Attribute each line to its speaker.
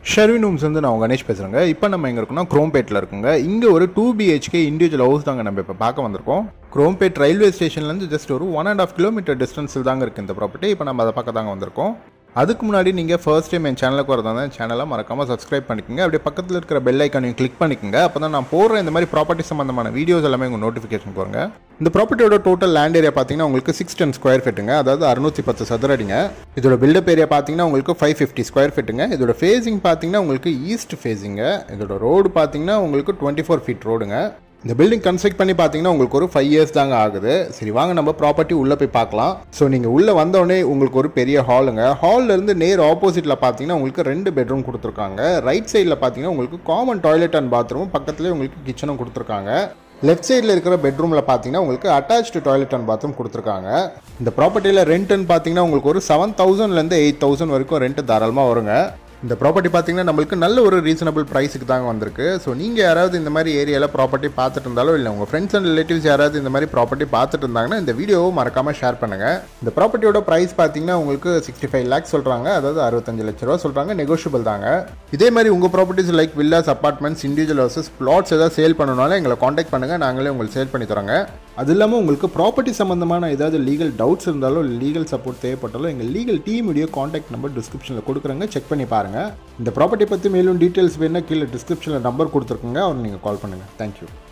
Speaker 1: Sherwin Holmes வந்து நான் கணேஷ் பேசுகிறேங்க இப்போ நம்ம எங்கே இருக்கோம்னா குரோம்பேட்டில் இருக்குங்க இங்கே ஒரு டூ பிஹெச்கே இண்டிவிஜுவல் ஹவுஸ் தாங்க நம்ம இப்போ பார்க்க வந்திருக்கோம் குரோம்பேட் ரயில்வே ஸ்டேஷன்லேருந்து ஜஸ்ட் ஒரு ஒன் அண்ட் ஆஃப் கிலோமீட்டர் டிஸ்டன்ஸில் தாங்க இருக்குது இந்த ப்ராப்பர்ட்டி இப்போ நம்ம அதை பார்க்க தாங்க வந்திருக்கோம் அதுக்கு முன்னாடி நீங்கள் ஃபர்ஸ்ட் டைம் என் சேனலுக்கு வரதா இருந்தால் சேனலை மறக்காமல் சப்ஸ்கிரைப் பண்ணிக்கோங்க அப்படியே பக்கத்தில் இருக்கிற பெல் ஐக்கானையும் கிளிக் பண்ணிக்கோங்க அப்போ தான் நான் போடுற இந்த மாதிரி ப்ராப்பர்ட்டி சம்மந்தமான வீடியோஸ் எல்லாமே உங்கள் நோட்டிஃபிகேஷன் வருங்க இந்த ப்ராப்பர்ட்டியோட டோட்டல் லேண்ட் ஏரியா பார்த்தீங்கன்னா உங்களுக்கு சிக்ஸ் டென் ஸ்கொயர் ஃபீட்டுங்க அதாவது அறுநூற்றி பத்து சதுர அடிங்க இதோட பில்டப் ஏரியா பார்த்தீங்கன்னா உங்களுக்கு ஃபைவ் ஃபிஃப்டி ஸ்கொயர் ஃபீட்டுங்க இதோட ஃபேஸிங் பார்த்தீங்கன்னா உங்களுக்கு ஈஸ்ட் ஃபேஸிங்க இதோட ரோடு பார்த்தீங்கன்னா உங்களுக்கு டுவெண்ட்டி ஃபோர் ஃபீட் ரோடுங்க இந்த பில்டிங் கன்ஸ்ட்ரக்ட் பண்ணி பார்த்தீங்கன்னா உங்களுக்கு ஒரு ஃபைவ் இயர்ஸ் தாங்க ஆகுது சரி வாங்க நம்ம ப்ராப்பர்ட்டி உள்ளே போய் பார்க்கலாம் ஸோ நீங்கள் உள்ளே வந்தோடனே உங்களுக்கு ஒரு பெரிய ஹாலுங்க ஹால்ல இருந்து நேர் ஆப்போசிட்டில் பார்த்தீங்கன்னா உங்களுக்கு ரெண்டு பெட்ரூம் கொடுத்துருக்காங்க ரைட் சைடில் பார்த்தீங்கன்னா உங்களுக்கு காமன் டாய்லெட் அண்ட் பாத்ரூம் பக்கத்துலேயே உங்களுக்கு கிச்சனும் கொடுத்துருக்காங்க லெஃப்ட் சைடில் இருக்கிற பெட்ரூமில் பார்த்தீங்கன்னா உங்களுக்கு அட்டாச்டு டாய்லெட் அண்ட் பாத்ரூம் கொடுத்துருக்காங்க இந்த ப்ராப்பர்ட்டியில் ரெண்ட்டுன்னு பார்த்தீங்கன்னா உங்களுக்கு ஒரு செவன் தௌசண்ட்லேருந்து எயிட் தௌசண்ட் வரைக்கும் ரெண்ட் தாராளமாக வருங்க இந்த ப்ராப்பர்ட்டி பார்த்தீங்கன்னா நம்மளுக்கு நல்ல ஒரு ரீசனபிள் ப்ரைஸுக்கு தாங்க வந்திருக்கு ஸோ நீங்கள் யாராவது இந்த மாதிரி ஏரியாவில் ப்ராப்பர்ட்டி பார்த்துட்டு இருந்தாலோ இல்லை உங்கள் ஃப்ரெண்ட்ஸ் அண்ட் ரிலேட்டிவ்ஸ் யாராவது இந்த மாதிரி ப்ராப்பர்ட்டி பார்த்துட்டு இருந்தாங்கன்னா இந்த வீடியோவை மறக்காமல் ஷேர் பண்ணுங்கள் இந்த ப்ராப்பர்ட்டியோட ப்ரைஸ் பார்த்தீங்கன்னா உங்களுக்கு சிக்ஸ்டி ஃபைவ் லேக்ஸ் சொல்கிறாங்க அதாவது அறுபத்தஞ்சு லட்ச ரூபா சொல்கிறாங்க நெகோஷியபிள் தாங்க இதே மாதிரி உங்கள் properties like villas apartments individual houses flats ஏதாவது சேல் பண்ணணும்னாலும் எங்களை காண்டாக்ட் பண்ணுங்கள் நாங்களே உங்களுக்கு சேல் பண்ணி தரோங்க அது இல்லாமல் உங்களுக்கு ப்ராப்பர்ட்டி சம்மந்தமான ஏதாவது லீகல் டவுட்ஸ் இருந்தாலோ லீகல் சப்போர்ட் தேவைப்பட்டாலோ எங்கள் லீகல் டீமுடைய காண்டாக்ட் நம்பர் டிஸ்கிரிப்ஷனில் கொடுக்குறேங்க செக் பண்ணி பாருங்கள் இந்த ப்ராப்பர்ட்டி பற்றி மேலும் டீட்டெயில்ஸ் வேணால் கீழே டிஸ்கிரிப்ஷனில் நம்பர் கொடுத்துருக்குங்க அவர் நீங்கள் கால் பண்ணுங்கள் தேங்க்யூ